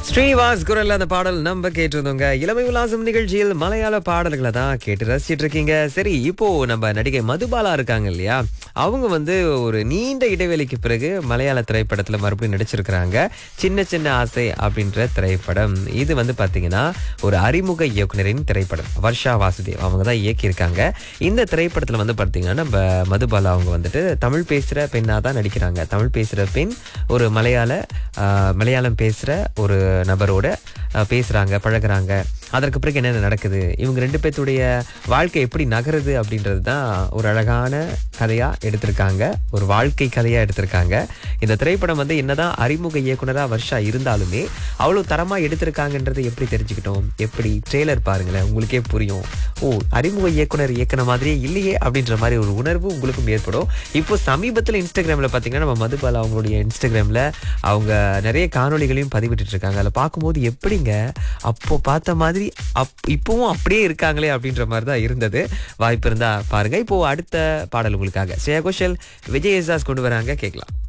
ஸ்ரீவாஸ் குரல் அந்த பாடல் நம்ம கேட்டிருந்தோங்க இளமை உல்லாசம் நிகழ்ச்சியில் மலையாள பாடல்களை தான் கேட்டு ரசிச்சிட்டு இருக்கீங்க சரி இப்போ நம்ம நடிகை மதுபாலா இருக்காங்க இல்லையா அவங்க வந்து ஒரு நீண்ட இடைவெளிக்கு பிறகு மலையாள திரைப்படத்துல மறுபடியும் நடிச்சிருக்கிறாங்க சின்ன சின்ன ஆசை அப்படின்ற திரைப்படம் இது வந்து பாத்தீங்கன்னா ஒரு அறிமுக இயக்குனரின் திரைப்படம் வர்ஷா வாசுதேவ் அவங்க தான் இயக்கியிருக்காங்க இந்த திரைப்படத்துல வந்து பாத்தீங்கன்னா நம்ம மதுபாலா அவங்க வந்துட்டு தமிழ் பேசுற பெண்ணா தான் நடிக்கிறாங்க தமிழ் பேசுற பெண் ஒரு மலையாள ஆஹ், மலையாளம் பேசுற ஒரு நபரோட ஆஹ், பேசுறாங்க பழகுறாங்க அதற்கு பிறகு என்னென்ன நடக்குது இவங்க ரெண்டு பேர்த்துடைய வாழ்க்கை எப்படி நகருது அப்படின்றது தான் ஒரு அழகான கதையா எடுத்திருக்காங்க ஒரு வாழ்க்கை கதையா எடுத்திருக்காங்க இந்த திரைப்படம் வந்து என்னதான் அறிமுக இயக்குனரா வர்ஷா இருந்தாலுமே அவ்வளவு தரமா எடுத்திருக்காங்கன்றது எப்படி தெரிஞ்சுக்கிட்டோம் எப்படி ட்ரெய்லர் பாருங்களேன் உங்களுக்கே புரியும் ஓ அறிமுக இயக்குனர் இயக்குன மாதிரியே இல்லையே அப்படின்ற மாதிரி ஒரு உணர்வு உங்களுக்கும் ஏற்படும் இப்போ சமீபத்தில் இன்ஸ்டாகிராம்ல பாத்தீங்கன்னா நம்ம மதுபாலா அவங்களுடைய இன்ஸ்டாகிராம்ல அவங்க நிறைய காணொளிகளையும் பதிவிட்டு இருக்காங்க அதில் பார்க்கும்போது எப்படிங்க அப்போ பார்த்த மாதிரி அப் இப்பவும் அப்படியே இருக்காங்களே அப்படின்ற மாதிரி தான் இருந்தது வாய்ப்பு இருந்தா பாருங்க இப்போ அடுத்த பாடல் உங்களுக்காக ஸ்ரேயா கோஷல் விஜய் எசாஸ் கொண்டு வராங்க கேட்கலாம்